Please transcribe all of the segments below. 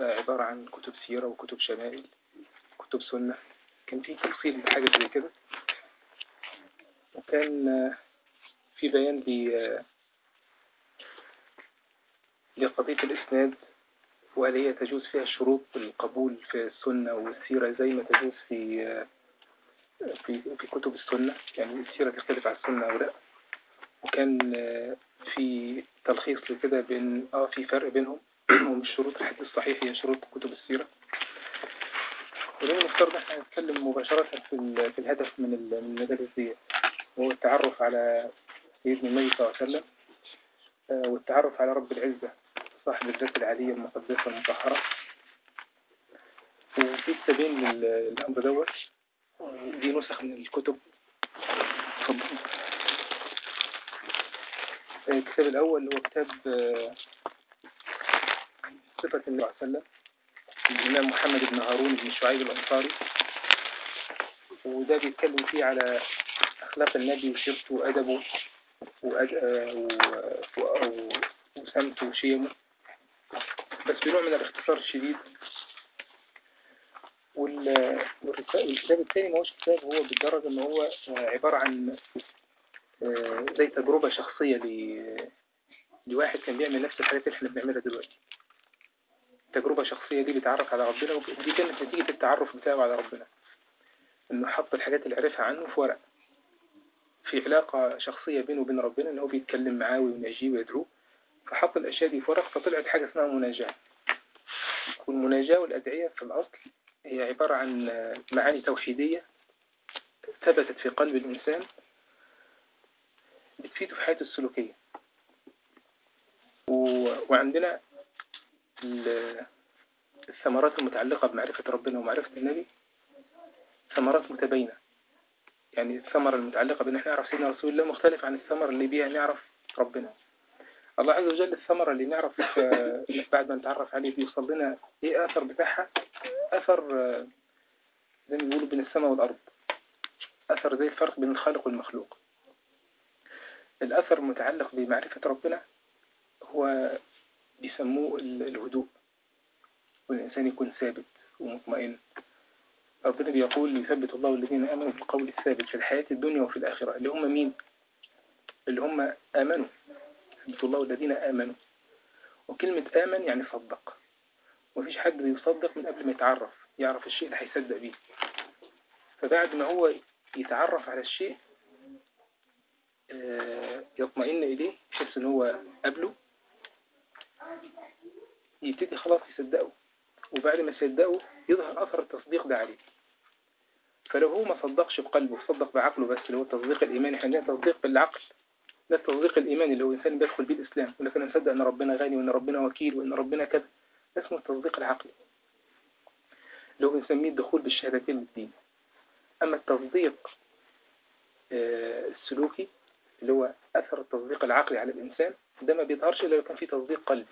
عبارة عن كتب سيرة وكتب شمائل كتب سنة كان في تفصيل بحاجة زي كده وكان في بيان لقضية الإسناد وهل هي تجوز فيها شروط القبول في السنة والسيرة زي ما تجوز في في في كتب السنة يعني السيرة تختلف عن السنة أو لا وكان في تلخيص لكده بين اه في فرق بينهم ومش شروط الحديث الصحيح هي شروط كتب السيرة ولكن المفترض احنا نتكلم مباشرة في في الهدف من المدارس دي وهو التعرف على سيدنا النبي صلى الله عليه وسلم والتعرف على رب العزة صاحب الذات العالية المقدسة المطهرة وفي كتابين للأمر دوت دي نسخ من الكتب تفضل الكتاب الأول هو كتاب صفة النبي صلى الله عليه وسلم الإمام محمد بن هارون بن شعيب الأنصاري وده بيتكلم فيه على أخلاق النبي وسيرته وأدبه وسمته وشيمه بس بنوع من الاختصار الشديد والكتاب الثاني ما هوش كتاب هو بالدرجة ان هو عبارة عن زي تجربة شخصية لواحد كان بيعمل نفس الحاجات اللي احنا بنعملها دلوقتي تجربة شخصية دي بيتعرف على ربنا ودي كانت نتيجة التعرف بتاعه على ربنا انه حط الحاجات اللي عرفها عنه في ورق في علاقة شخصية بينه وبين ربنا ان هو بيتكلم معاه ويناجيه ويدعوه فحط الأشياء دي في ورق فطلعت حاجة اسمها مناجاة والمناجاة والأدعية في الأصل هي عبارة عن معاني توحيدية ثبتت في قلب الإنسان بتفيده في حياته السلوكية و... وعندنا الثمرات المتعلقة بمعرفة ربنا ومعرفة النبي ثمرات متباينة يعني الثمرة المتعلقة بأن احنا نعرف سيدنا رسول الله مختلف عن الثمرة اللي بيها نعرف ربنا الله عز وجل الثمرة اللي نعرف بعد ما نتعرف عليه بيوصل لنا ايه اثر بتاعها اثر زي ما بيقولوا بين السماء والارض اثر زي الفرق بين الخالق والمخلوق الاثر المتعلق بمعرفة ربنا هو بيسموه الهدوء والإنسان يكون ثابت ومطمئن ربنا بيقول يثبت الله الذين آمنوا بالقول الثابت في الحياة الدنيا وفي الآخرة اللي هم مين اللي هم آمنوا يثبت الله الذين آمنوا وكلمة آمن يعني صدق ومفيش حد بيصدق من قبل ما يتعرف يعرف الشيء اللي هيصدق بيه فبعد ما هو يتعرف على الشيء يطمئن إليه يحس إن هو قبله يبتدي خلاص يصدقه وبعد ما يصدقه يظهر أثر التصديق ده عليه فلو هو ما صدقش بقلبه صدق بعقله بس اللي هو التصديق الإيماني احنا عندنا تصديق بالعقل ده التصديق الإيماني اللي هو إنسان بيدخل بيه الإسلام ولكن أنا مصدق أن ربنا غني وأن ربنا وكيل وأن ربنا كذا ده اسمه التصديق العقلي اللي هو بنسميه الدخول بالشهادتين للدين أما التصديق السلوكي اللي هو أثر التصديق العقلي على الإنسان ده ما بيظهرش إلا لو كان في تصديق قلبي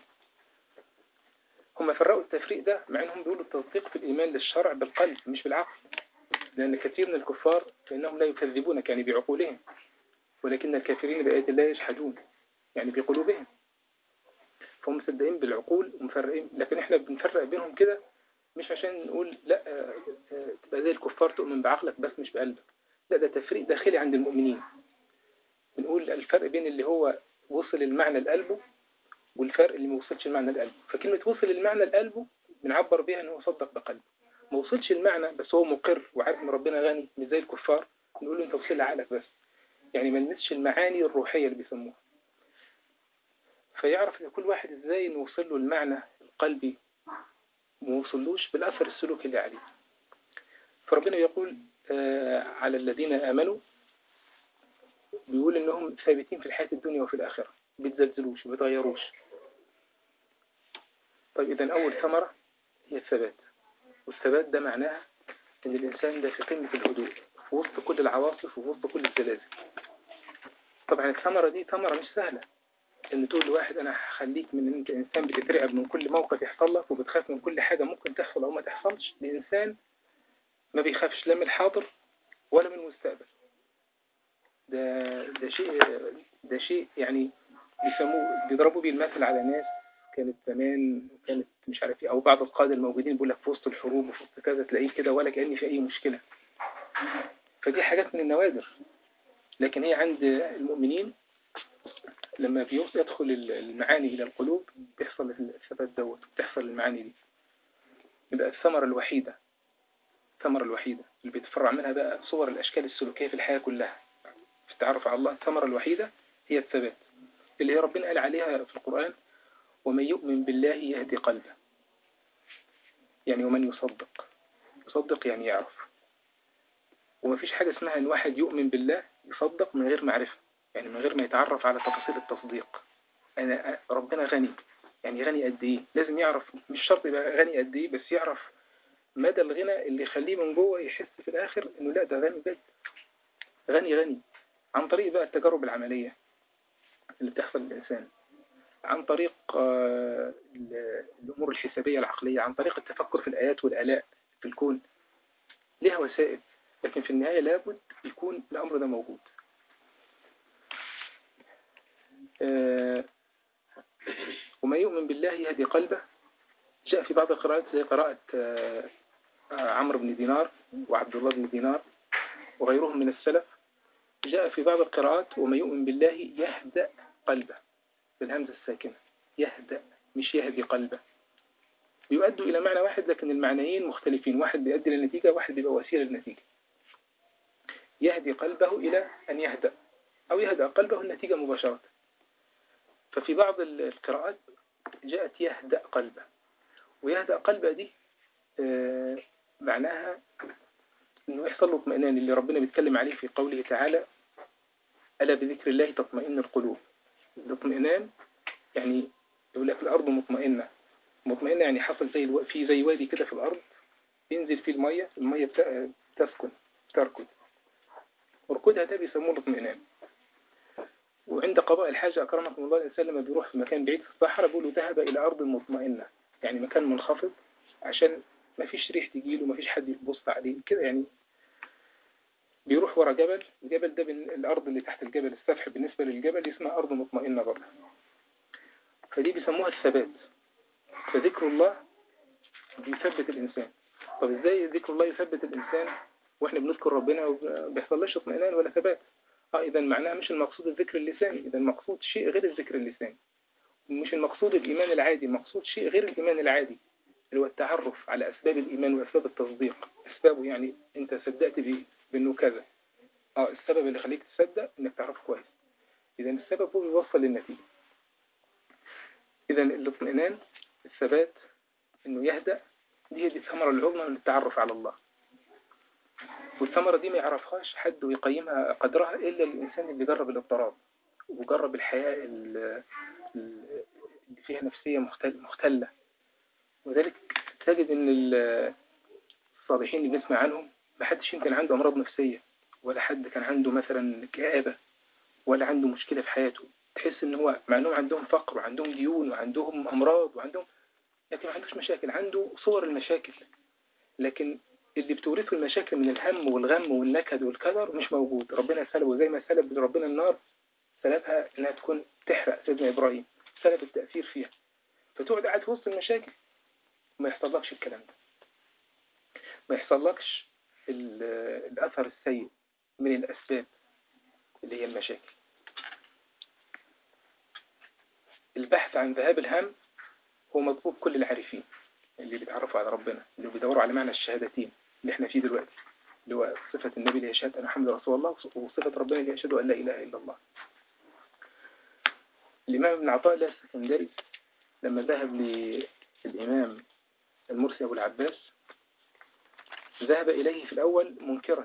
هم فرقوا التفريق ده مع انهم بيقولوا التصديق في الإيمان للشرع بالقلب مش بالعقل لأن كثير من الكفار فإنهم لا يكذبونك يعني بعقولهم ولكن الكافرين بآيات الله يجحدون يعني بقلوبهم فهم مصدقين بالعقول ومفرقين لكن احنا بنفرق بينهم كده مش عشان نقول لا تبقى زي الكفار تؤمن بعقلك بس مش بقلبك لا ده تفريق داخلي عند المؤمنين بنقول الفرق بين اللي هو وصل المعنى لقلبه والفرق اللي ما وصلش المعنى لقلبه فكلمة وصل المعنى لقلبه بنعبر بيها ان هو صدق بقلبه ما وصلش المعنى بس هو مقر وعارف ان ربنا غني مش زي الكفار نقول له انت وصل لعقلك بس يعني ما لمسش المعاني الروحية اللي بيسموها فيعرف ان كل واحد ازاي نوصل له المعنى القلبي ما وصلوش بالاثر السلوكي اللي عليه فربنا يقول آه على الذين امنوا بيقول انهم ثابتين في الحياة الدنيا وفي الاخرة بيتزلزلوش بيتغيروش طيب اذا اول ثمرة هي الثبات والثبات ده معناها ان الانسان ده في قمة الهدوء في وسط كل العواصف وفي وسط كل الزلازل طبعا الثمرة دي ثمرة مش سهلة ان تقول لواحد انا هخليك من انت انسان بتترعب من كل موقف يحصل لك وبتخاف من كل حاجة ممكن تحصل او ما تحصلش لانسان ما بيخافش لا من الحاضر ولا من المستقبل ده ده شيء ده شيء يعني بيسموه بيضربوا بيه المثل على ناس كانت زمان وكانت مش عارف ايه او بعض القادة الموجودين بيقول لك في وسط الحروب وفي وسط كذا تلاقيه كده ولا كأن في اي مشكلة فدي حاجات من النوادر لكن هي عند المؤمنين لما يدخل المعاني إلى القلوب بيحصل الثبات دوت بتحصل المعاني دي يبقى الثمرة الوحيدة الثمرة الوحيدة اللي بيتفرع منها بقى صور الأشكال السلوكية في الحياة كلها في التعرف على الله الثمرة الوحيدة هي الثبات اللي هي ربنا قال عليها في القرآن ومن يؤمن بالله يهدي قلبه يعني ومن يصدق يصدق يعني يعرف وما فيش حاجة اسمها ان واحد يؤمن بالله يصدق من غير معرفة يعني من غير ما يتعرف على تفاصيل التصديق أنا ربنا غني يعني غني قد ايه لازم يعرف مش شرط يبقى غني قد ايه بس يعرف مدى الغنى اللي يخليه من جوه يحس في الاخر انه لا ده غني بجد غني غني عن طريق بقى التجارب العملية اللي بتحصل للإنسان عن طريق آه، الأمور الحسابية العقلية عن طريق التفكر في الآيات والآلاء في الكون لها وسائل لكن في النهاية لابد يكون الأمر ده موجود آه، وما يؤمن بالله يهدي قلبه جاء في بعض القراءات زي قراءة آه، عمرو بن دينار وعبد الله بن دينار وغيرهم من السلف جاء في بعض القراءات وما يؤمن بالله يهدأ قلبه بالهمزة الساكنة يهدأ مش يهدي قلبه بيؤدوا إلى معنى واحد لكن المعنيين مختلفين واحد بيؤدي للنتيجة واحد بيبقى وسيلة للنتيجة يهدي قلبه إلى أن يهدأ أو يهدأ قلبه النتيجة مباشرة ففي بعض القراءات جاءت يهدأ قلبه ويهدأ قلبه دي آه، معناها انه يحصل له اطمئنان اللي ربنا بيتكلم عليه في قوله تعالى ألا بذكر الله تطمئن القلوب الاطمئنان يعني يقول لك الأرض مطمئنة مطمئنة يعني حصل زي الو... في زي وادي كده في الأرض ينزل فيه المية المية بتسكن تركض وركودها ده بيسموه الاطمئنان وعند قضاء الحاجة أكرمكم الله الإنسان لما بيروح في مكان بعيد في الصحراء بيقولوا ذهب إلى أرض مطمئنة يعني مكان منخفض عشان ما فيش ريح تجيله ما فيش حد يبص عليه كده يعني بيروح ورا جبل الجبل ده الأرض اللي تحت الجبل السفح بالنسبة للجبل اسمها أرض مطمئنة برضه فدي بيسموها الثبات فذكر الله بيثبت الإنسان طب إزاي ذكر الله يثبت الإنسان وإحنا بنذكر ربنا وما بيحصلش اطمئنان ولا ثبات اه إذا معناه مش المقصود الذكر اللساني إذا المقصود شيء غير الذكر اللساني مش المقصود الإيمان العادي المقصود شيء غير الإيمان العادي اللي هو التعرف على أسباب الإيمان وأسباب التصديق أسبابه يعني أنت صدقت به بأنه كذا اه السبب اللي خليك تصدق انك تعرف كويس اذا السبب هو بيوصل للنتيجة اذا الاطمئنان الثبات انه يهدأ دي هي دي الثمرة العظمى من التعرف على الله والثمرة دي ما يعرفهاش حد ويقيمها قدرها إلا الإنسان اللي جرب الاضطراب وجرب الحياة اللي فيها نفسية مختلة وذلك تجد ان الصالحين اللي بنسمع عنهم ما حدش يمكن عنده أمراض نفسية ولا حد كان عنده مثلا كآبة ولا عنده مشكلة في حياته تحس ان هو مع انهم عندهم فقر وعندهم ديون وعندهم امراض وعندهم لكن ما عندوش مشاكل عنده صور المشاكل لكن اللي بتورثه المشاكل من الهم والغم والنكد والكدر مش موجود ربنا سلبه زي ما سلب ربنا النار سلبها انها تكون تحرق سيدنا ابراهيم سلب التأثير فيها فتقعد قاعد في وسط المشاكل ما يحصلكش الكلام ده ما يحصلكش الأثر السيء من الأسباب اللي هي المشاكل البحث عن ذهاب الهم هو مطلوب كل العارفين اللي بيتعرفوا على ربنا اللي بيدوروا على معنى الشهادتين اللي احنا فيه دلوقتي اللي هو صفة النبي اللي يشهد أن محمد رسول الله وصفة ربنا اللي يشهد أن لا إله إلا الله الإمام ابن عطاء الله السكندري لما ذهب للإمام المرسي أبو العباس ذهب إليه في الأول منكرا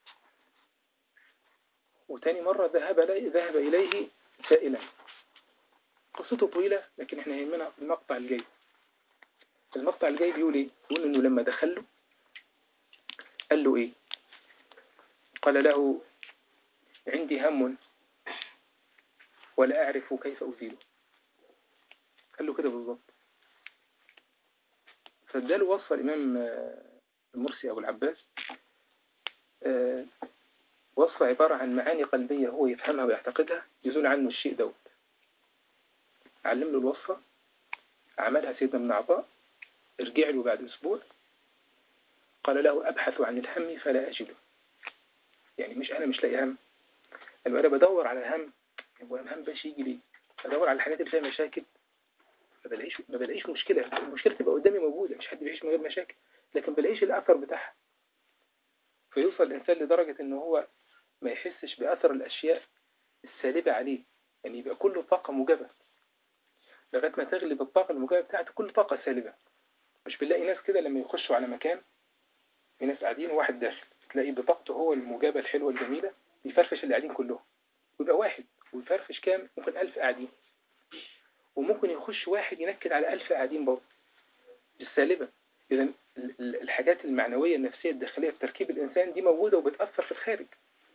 وتاني مرة ذهب ذهب إليه سائلا قصته طويلة لكن احنا يهمنا المقطع الجاي المقطع الجاي بيقول ايه بيقول انه لما دخل له قال له ايه قال له عندي هم ولا أعرف كيف أزيله قال له كده بالظبط فاداله وصف الإمام المرسي أبو العباس آه، وصف عبارة عن معاني قلبية هو يفهمها ويعتقدها يزول عنه الشيء دوت علم له الوصفة عملها سيدنا ابن عطاء ارجع له بعد أسبوع قال له أبحث عن الهم فلا أجده يعني مش أنا مش لاقي هم لما أنا بدور على هم هو الهم باش يجي ليه بدور على الحاجات اللي فيها مشاكل ما بلاقيش ما بلاقيش مشكلة المشكلة تبقى قدامي موجودة مش حد بيعيش من غير مشاكل لكن بلاقيش الأثر بتاعها فيوصل الإنسان لدرجة إن هو ما يحسش بأثر الأشياء السالبة عليه يعني يبقى كله طاقة موجبة لغاية ما تغلب الطاقة الموجبة بتاعته كل طاقة سالبة مش بنلاقي ناس كده لما يخشوا على مكان في ناس قاعدين وواحد داخل تلاقي بطاقته هو الموجبة الحلوة الجميلة يفرفش اللي قاعدين كلهم ويبقى واحد ويفرفش كام ممكن ألف قاعدين وممكن يخش واحد ينكد على ألف قاعدين برضه بالسالبة إذا الحاجات المعنوية النفسية الداخلية في تركيب الإنسان دي موجودة وبتأثر في الخارج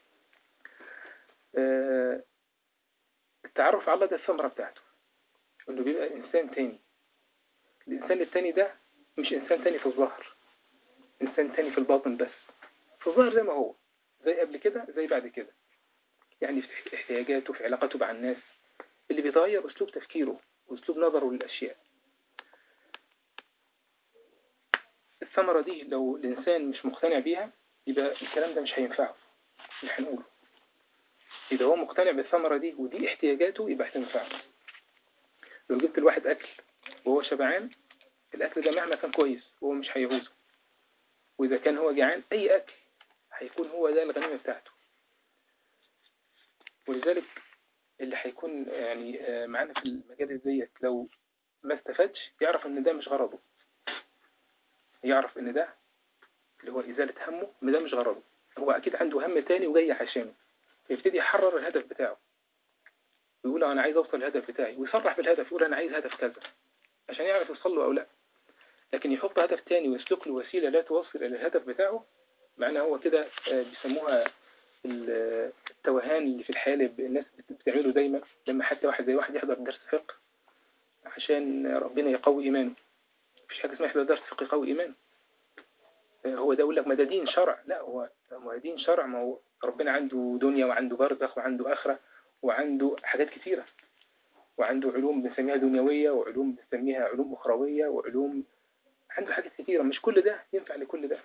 آه، التعرف على الله ده الثمرة بتاعته انه بيبقى انسان تاني الانسان التاني ده مش انسان تاني في الظاهر انسان تاني في الباطن بس في الظاهر زي ما هو زي قبل كده زي بعد كده يعني في احتياجاته في علاقاته مع الناس اللي بيتغير اسلوب تفكيره واسلوب نظره للاشياء الثمرة دي لو الإنسان مش مقتنع بيها يبقى الكلام ده مش هينفعه اللي هنقوله إذا هو مقتنع بالثمرة دي ودي احتياجاته يبقى هتنفعه لو جبت الواحد أكل وهو شبعان الأكل ده مهما كان كويس هو مش هيعوزه وإذا كان هو جعان أي أكل هيكون هو ده الغنيمة بتاعته ولذلك اللي هيكون يعني آه، معانا في المجال ديت لو ما استفادش يعرف ان ده مش غرضه يعرف ان ده اللي هو إزالة همه ان ده مش غرضه هو أكيد عنده هم تاني وجاي عشانه فيبتدي يحرر الهدف بتاعه ويقول أنا عايز أوصل الهدف بتاعي ويصرح بالهدف يقول أنا عايز هدف كذا عشان يعرف يوصل له أو لا لكن يحط هدف تاني ويسلك له وسيلة لا توصل إلى الهدف بتاعه معنى هو كده آه، بيسموها التوهان اللي في الحياة اللي الناس بتعمله دايما لما حتى واحد زي واحد يحضر درس فقه عشان ربنا يقوي إيمانه مفيش حاجة اسمها يحضر درس فقه يقوي إيمانه آه، هو ده يقول لك ما ده دين شرع لا هو ما دين شرع ما هو ربنا عنده دنيا وعنده برزخ وعنده آخرة وعنده حاجات كثيرة وعنده علوم بنسميها دنيوية وعلوم بنسميها علوم أخروية وعلوم عنده حاجات كثيرة مش كل ده ينفع لكل ده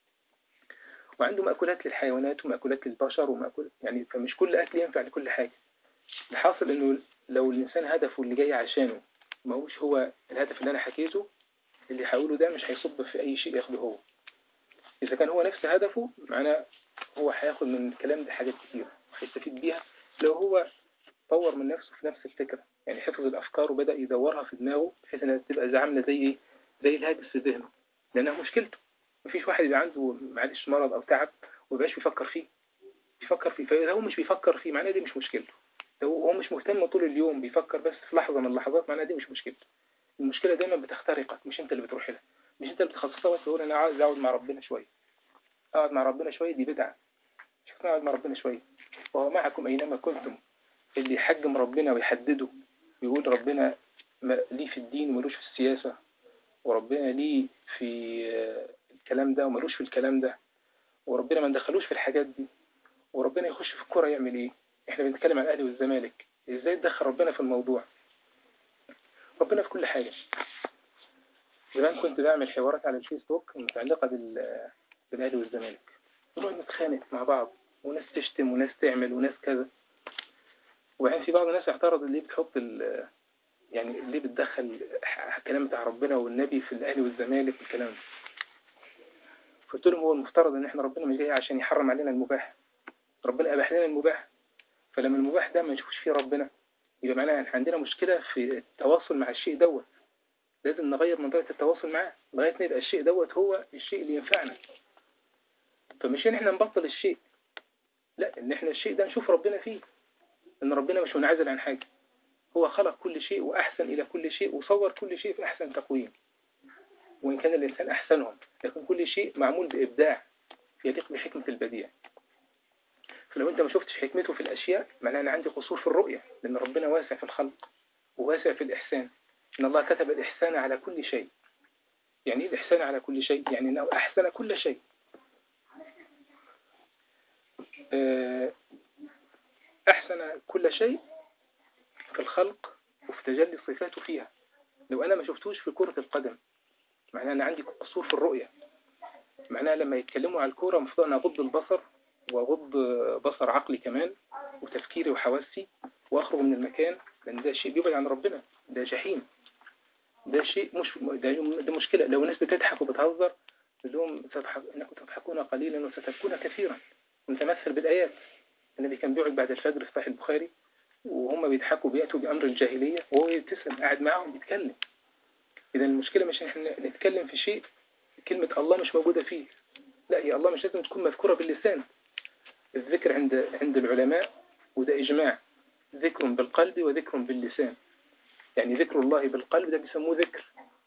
وعنده مأكولات للحيوانات ومأكولات للبشر ومأكول يعني فمش كل أكل ينفع لكل حاجة الحاصل إنه لو الإنسان هدفه اللي جاي عشانه ما هوش هو الهدف اللي أنا حكيته اللي هقوله ده مش هيصب في أي شيء ياخده هو إذا كان هو نفس هدفه معناه هو هياخد من الكلام ده حاجات كتير وهيستفيد بيها لو هو طور من نفسه في نفس الفكرة يعني حفظ الأفكار وبدأ يدورها في دماغه بحيث إنها تبقى عاملة زي إيه زي الهاجس في ذهنه لأنها مشكلته مفيش واحد يبقى عنده معلش مرض أو تعب ويبقاش بيفكر فيه بيفكر فيه فإذا هو مش بيفكر فيه معناه دي مش مشكلته لو هو مش مهتم طول اليوم بيفكر بس في لحظة من اللحظات معناه دي مش مشكلته المشكلة دايما بتخترقك مش انت اللي بتروح لها مش انت اللي بتخصصها بس تقول انا عايز اقعد مع ربنا شوية اقعد مع ربنا شوية دي بدعة مش اقعد مع ربنا شوية وهو معكم اينما كنتم اللي يحجم ربنا ويحدده ويقول ربنا ليه في الدين وملوش في السياسة وربنا ليه في الكلام ده وملوش في الكلام ده وربنا ما ندخلوش في الحاجات دي وربنا يخش في الكرة يعمل ايه احنا بنتكلم عن الاهلي والزمالك ازاي تدخل ربنا في الموضوع ربنا في كل حاجة زمان كنت بعمل حوارات على الفيسبوك متعلقة بالاهلي والزمالك نقعد نتخانق مع بعض وناس تشتم وناس تعمل وناس كذا وبعدين في بعض الناس اعترض اللي بتحط يعني اللي بتدخل الكلام بتاع ربنا والنبي في الاهلي والزمالك والكلام ده قلت لهم هو المفترض ان احنا ربنا مش جاي عشان يحرم علينا المباح ربنا اباح لنا المباح فلما المباح ده ما نشوفش فيه ربنا يبقى معناها ان عندنا مشكلة في التواصل مع الشيء دوت لازم نغير منطقة التواصل معاه لغاية ما يبقى الشيء دوت هو الشيء اللي ينفعنا فمش ان احنا نبطل الشيء لا ان احنا الشيء ده نشوف ربنا فيه ان ربنا مش منعزل عن حاجة هو خلق كل شيء وأحسن إلى كل شيء وصور كل شيء في أحسن تقويم وإن كان الإنسان أحسنهم لكن كل شيء معمول بإبداع يليق بحكمة البديع فلو أنت ما شفتش حكمته في الأشياء معناه أنا عندي قصور في الرؤية لأن ربنا واسع في الخلق وواسع في الإحسان إن الله كتب الإحسان على كل شيء يعني إيه الإحسان على كل شيء يعني أنه أحسن كل شيء آه، أحسن كل شيء في الخلق وفي تجلي صفاته فيها لو أنا ما شفتوش في كرة القدم معناه أنا عندي قصور في الرؤية معناها لما يتكلموا على الكورة المفروض أنا أغض البصر وأغض بصر عقلي كمان وتفكيري وحواسي وأخرج من المكان لأن ده شيء بيبعد عن ربنا ده جحيم ده شيء مش ده, ده مشكلة لو الناس بتضحك وبتهزر لهم انكم تضحكون قليلا وستبكون كثيرا ونتمثل بالآيات النبي كان بيقعد بعد الفجر في صحيح البخاري وهم بيضحكوا بيأتوا بأمر الجاهلية وهو يبتسم قاعد معهم بيتكلم إذا المشكلة مش إحنا نتكلم في شيء كلمة الله مش موجودة فيه لا هي الله مش لازم تكون مذكورة باللسان الذكر عند عند العلماء وده إجماع ذكر بالقلب وذكر باللسان يعني ذكر الله بالقلب ده بيسموه ذكر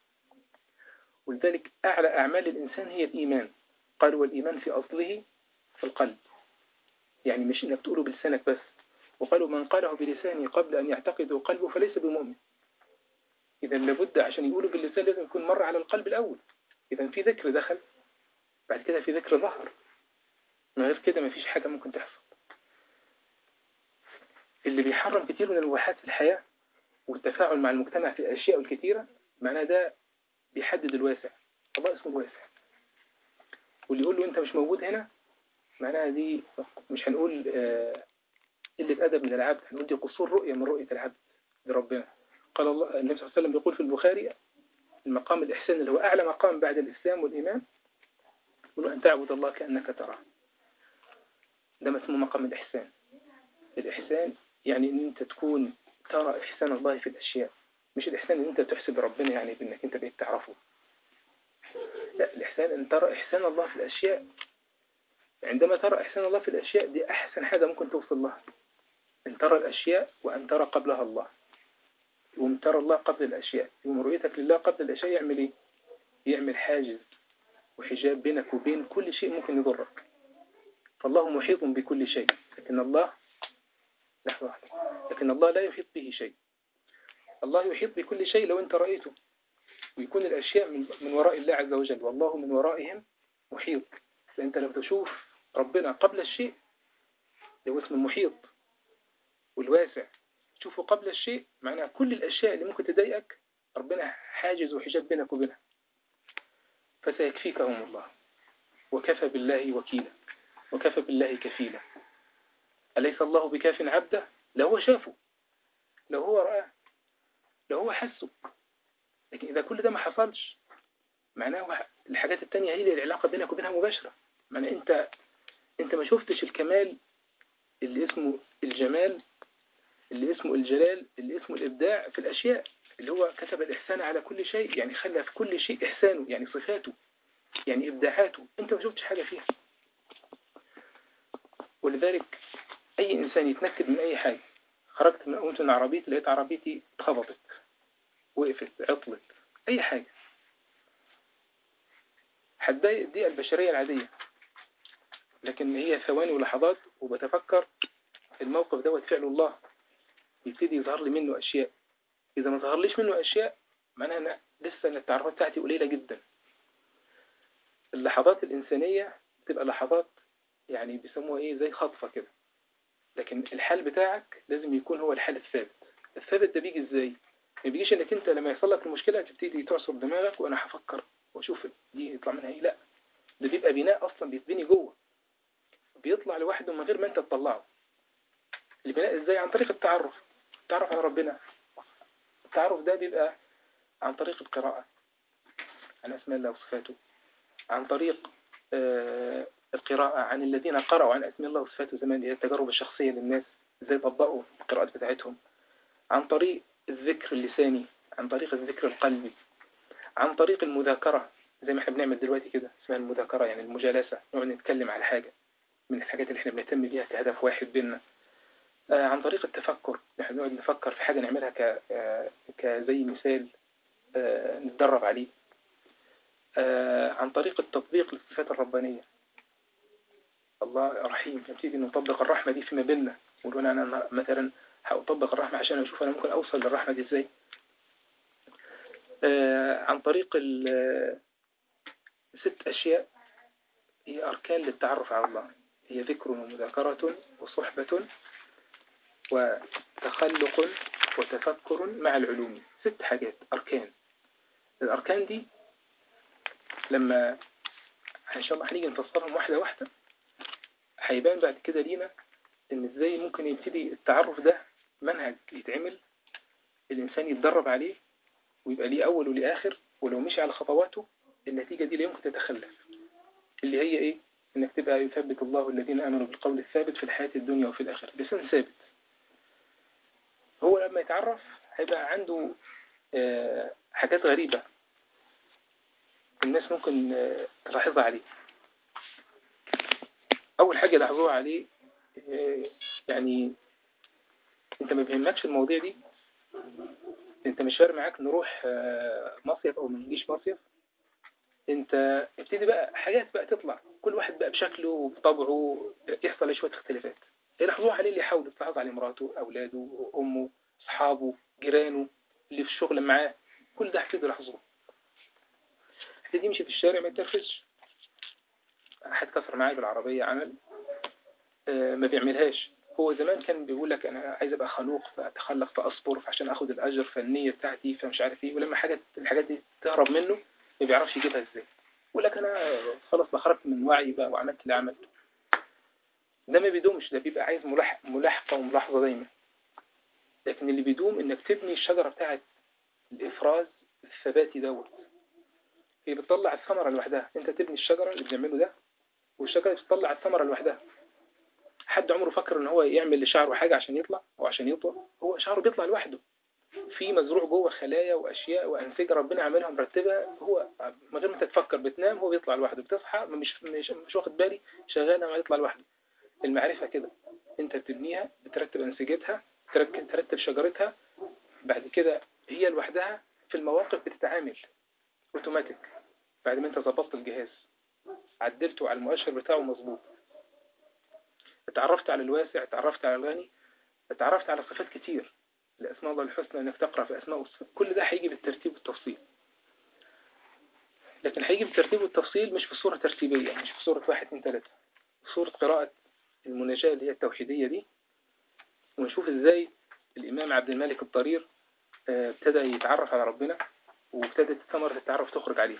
ولذلك أعلى أعمال الإنسان هي الإيمان قال والإيمان في أصله في القلب يعني مش إنك تقوله بلسانك بس وقالوا من قاله بلسانه قبل أن يعتقده قلبه فليس بمؤمن إذا لابد عشان يقوله باللسان لازم يكون مر على القلب الأول إذا في ذكر دخل بعد كده في ذكر ظهر من غير كده ما فيش حاجة ممكن تحصل اللي بيحرم كتير من الواحات في الحياة والتفاعل مع المجتمع في الأشياء الكثيرة معناه ده بيحدد الواسع الله اسمه الواسع واللي يقول له أنت مش موجود هنا معناها دي مش هنقول آه، قلة أدب من العبد هنقول دي قصور رؤية من رؤية العبد لربنا قال الله النبي صلى الله عليه وسلم بيقول في البخاري المقام الإحسان اللي هو أعلى مقام بعد الإسلام والإيمان يقول أن تعبد الله كأنك تراه ده ما اسمه مقام الإحسان الإحسان يعني أن أنت تكون ترى إحسان الله في الأشياء مش الإحسان أن أنت تحسب ربنا يعني بأنك أنت بقيت تعرفه لا الإحسان أن ترى إحسان الله في الأشياء عندما ترى إحسان الله في الأشياء دي أحسن حاجة ممكن توصل لها أن ترى الأشياء وأن ترى قبلها الله وأن ترى الله قبل الأشياء رؤيتك لله قبل الأشياء يعمل إيه؟ يعمل حاجز وحجاب بينك وبين كل شيء ممكن يضرك فالله محيط بكل شيء لكن الله لحظة واحدة لكن الله لا يحيط به شيء الله يحيط بكل شيء لو أنت رأيته ويكون الأشياء من, من وراء الله عز وجل والله من ورائهم محيط فأنت لو تشوف ربنا قبل الشيء هو اسم المحيط والواسع تشوفه قبل الشيء معناها كل الأشياء اللي ممكن تضايقك ربنا حاجز وحجاب بينك وبينها فسيكفيكهم الله وكفى بالله وكيلا وكفى بالله كفيلا أليس الله بكاف عبده لو هو شافه لو هو رآه لو هو حسه لكن إذا كل ده ما حصلش معناه الحاجات التانية هي العلاقة بينك وبينها مباشرة معنى أنت أنت ما شفتش الكمال اللي اسمه الجمال اللي اسمه الجلال اللي اسمه الإبداع في الأشياء اللي هو كتب الإحسان على كل شيء يعني خلى في كل شيء إحسانه يعني صفاته يعني إبداعاته أنت ما شفتش حاجة فيها ولذلك أي إنسان يتنكد من أي حاجة خرجت من قمت من عربيتي لقيت عربيتي اتخبطت وقفت عطلت أي حاجة هتضايق دي البشرية العادية لكن هي ثواني ولحظات وبتفكر الموقف دوت فعل الله يبتدي يظهر لي منه أشياء إذا ما ظهرليش منه أشياء معناها أنا لسه التعرفات بتاعتي قليلة جدا اللحظات الإنسانية بتبقى لحظات يعني بيسموها إيه زي خطفة كده لكن الحال بتاعك لازم يكون هو الحال الثابت الثابت ده بيجي إزاي ما بيجيش إنك أنت لما يحصل لك المشكلة تبتدي تعصر دماغك وأنا هفكر وأشوف دي يطلع منها إيه لا ده بيبقى بناء أصلا بيتبني جوه بيطلع لوحده من غير ما أنت تطلعه البناء إزاي عن طريق التعرف التعرف على ربنا التعرف ده بيبقى عن طريق القراءة عن أسماء الله وصفاته عن طريق آه، القراءة عن الذين قرأوا عن أسماء الله وصفاته زمان هي التجارب الشخصية للناس ازاي طبقوا القراءات بتاعتهم عن طريق الذكر اللساني عن طريق الذكر القلبي عن طريق المذاكرة زي ما احنا بنعمل دلوقتي كده اسمها المذاكرة يعني المجالسة نقعد نتكلم على حاجة من الحاجات اللي احنا بنهتم بيها كهدف واحد بيننا آه، عن طريق التفكر نحن نقعد نفكر في حاجة نعملها ك... آه، كزي مثال آه، نتدرب عليه عن طريق التطبيق للصفات الربانية الله رحيم نبتدي نطبق الرحمة دي فيما بيننا ونقول أنا مثلا هأطبق الرحمة عشان أشوف أنا ممكن أوصل للرحمة دي إزاي عن طريق ست أشياء هي أركان للتعرف على الله هي ذكر ومذاكرة وصحبة وتخلق وتفكر مع العلوم ست حاجات أركان الأركان دي لما إن شاء الله هنيجي نفسرهم واحدة واحدة هيبان بعد كده لينا إن إزاي ممكن يبتدي التعرف ده منهج يتعمل الإنسان يتدرب عليه ويبقى ليه أول وليه آخر ولو مشي على خطواته النتيجة دي لا يمكن تتخلف اللي هي إيه إنك تبقى يثبت الله الذين آمنوا بالقول الثابت في الحياة الدنيا وفي الآخرة لسان ثابت هو لما يتعرف هيبقى عنده آه، حاجات غريبة الناس ممكن آه، تلاحظها عليه أول حاجة لاحظوها عليه آه، يعني أنت ما بيهمكش المواضيع دي أنت مش فارق معاك نروح مصيف أو ما نجيش مصيف أنت ابتدي بقى حاجات بقى تطلع كل واحد بقى بشكله وبطبعه يحصل شوية اختلافات يلاحظوها عليه اللي يحاول يتلاحظ عليه مراته أولاده أمه أصحابه جيرانه اللي في الشغل معاه كل ده هتبتدي يلاحظوه هتبتدي يمشي في الشارع ما يتنفسش حد كسر معايا بالعربية عمل آه ما بيعملهاش هو زمان كان بيقول لك أنا عايز أبقى خلوق فأتخلق فأصبر عشان أخد الأجر فالنية بتاعتي فمش عارف إيه ولما حاجة الحاجات دي تهرب منه ما بيعرفش يجيبها إزاي يقول لك أنا خلاص خرجت من وعي بقى وعملت اللي عملته ده ما بيدومش ده بيبقى عايز ملاحقة وملاحظة دايما لكن اللي بيدوم انك تبني الشجرة بتاعت الافراز الثباتي دوت هي بتطلع الثمرة لوحدها انت تبني الشجرة اللي بنعمله ده والشجرة بتطلع الثمرة لوحدها حد عمره فكر ان هو يعمل لشعره حاجة عشان يطلع او عشان يطول هو شعره بيطلع لوحده في مزروع جوه خلايا واشياء وانسجه ربنا عاملها مرتبه هو من غير ما تتفكر بتنام هو بيطلع لوحده بتصحى مش مش مش واخد بالي شغال ما يطلع لوحده المعرفه كده انت بتبنيها بترتب انسجتها ترتب شجرتها بعد كده هي لوحدها في المواقف بتتعامل اوتوماتيك بعد ما انت ظبطت الجهاز عدلته على المؤشر بتاعه مظبوط اتعرفت على الواسع اتعرفت على الغني اتعرفت على صفات كتير لأسماء الله الحسنى انك تقرأ في أسماء والصفات كل ده هيجي بالترتيب والتفصيل لكن هيجي بالترتيب والتفصيل مش في صورة ترتيبية مش في صورة واحد من ثلاثة صورة قراءة المناجاة اللي هي التوحيدية دي ونشوف ازاي الإمام عبد الملك الضرير آه، ابتدى يتعرف على ربنا وابتدت ثمرة التعرف تخرج عليه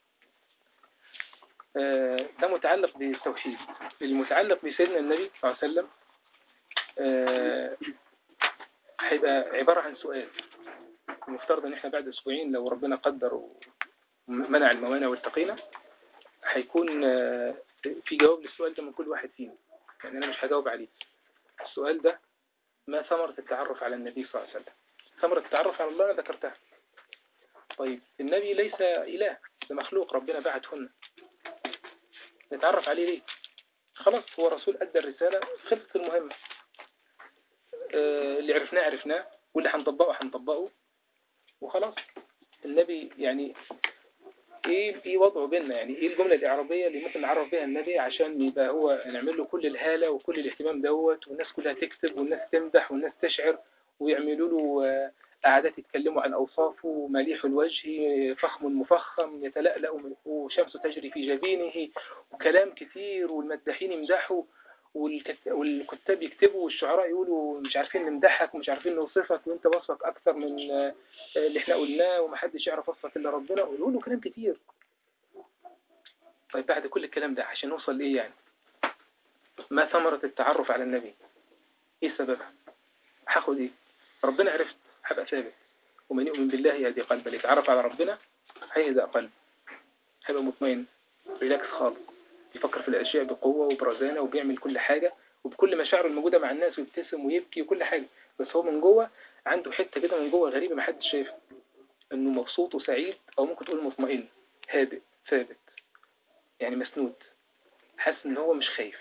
آه، ده متعلق بالتوحيد المتعلق بسيدنا النبي صلى الله عليه وسلم آه، هيبقى عبارة عن سؤال المفترض ان احنا بعد اسبوعين لو ربنا قدر ومنع الموانع والتقينا هيكون في جواب للسؤال ده من كل واحد فينا يعني انا مش هجاوب عليه السؤال ده ما ثمرة التعرف على النبي صلى الله عليه وسلم ثمرة التعرف على الله أنا ذكرتها طيب النبي ليس إله ده مخلوق ربنا بعتهن نتعرف عليه ليه خلاص هو رسول أدى الرسالة خلصت المهمة آه اللي عرفناه عرفناه واللي هنطبقه هنطبقه وخلاص النبي يعني ايه ايه وضعه بيننا يعني ايه الجملة الإعرابية اللي ممكن نعرف بها النبي عشان يبقى هو نعمل له كل الهالة وكل الاهتمام دوت والناس كلها تكتب والناس تمدح والناس تشعر ويعملوا له قعدات يتكلموا عن أوصافه مليح الوجه فخم مفخم يتلألأ وشمس تجري في جبينه وكلام كثير والمدحين يمدحوا والكتاب يكتبوا والشعراء يقولوا مش عارفين نمدحك ومش عارفين نوصفك وانت وصفك اكثر من اللي احنا قلناه ومحدش يعرف وصفك الا ربنا ويقولوا كلام كتير طيب بعد كل الكلام ده عشان نوصل لايه يعني ما ثمرة التعرف على النبي ايه سببها هاخد ايه ربنا عرفت هبقى ثابت ومن يؤمن بالله يهدي قلبه اللي يتعرف على ربنا هيهدأ قلبه هيبقى مطمئن ريلاكس خالص بيفكر في الأشياء بقوة وبرزانة وبيعمل كل حاجة وبكل مشاعره الموجودة مع الناس ويبتسم ويبكي وكل حاجة بس هو من جوه عنده حتة كده من جوه غريبة ما حدش شايفها انه مبسوط وسعيد او ممكن تقول مطمئن هادئ ثابت يعني مسنود حاسس ان هو مش خايف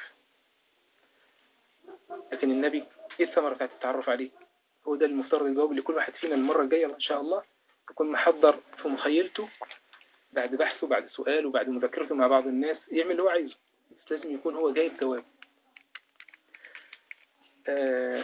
لكن النبي ايه الثمرة بتاعت التعرف عليه هو ده المفترض الجواب لكل واحد فينا المرة الجاية ان شاء الله يكون محضر في مخيلته بعد بحثه بعد سؤاله بعد مذاكرته مع بعض الناس يعمل اللي هو عايزه بس لازم يكون هو جايب جواب آه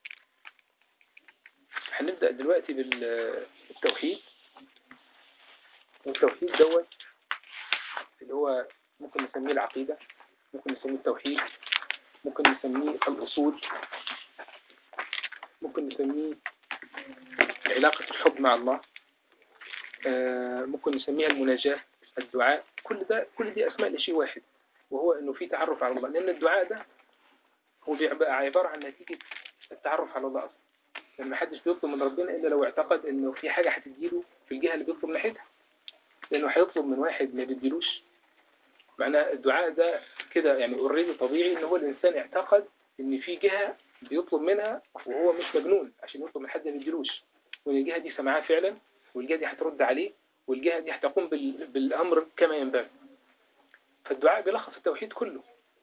هنبدأ دلوقتي بالتوحيد والتوحيد دوت اللي هو ممكن نسميه العقيدة ممكن نسميه التوحيد ممكن نسميه الأصول ممكن نسميه علاقة الحب مع الله آه، ممكن نسميها المناجاة الدعاء كل ده كل دي أسماء لشيء واحد وهو إنه في تعرف على الله لأن الدعاء ده هو بيبقى عبارة عن نتيجة التعرف على الله أصلا لما حدش بيطلب من ربنا إلا لو اعتقد إنه في حاجة هتديله في الجهة اللي بيطلب ناحيتها لأنه هيطلب من واحد ما بيديلوش معنى الدعاء ده كده يعني اوريدي طبيعي إن هو الإنسان اعتقد إن في جهة بيطلب منها وهو مش مجنون عشان يطلب من حد ما يديلوش وإن الجهة دي سمعاه فعلا والجهة دي هترد عليه والجهة دي هتقوم بالأمر كما ينبغي فالدعاء بيلخص التوحيد كله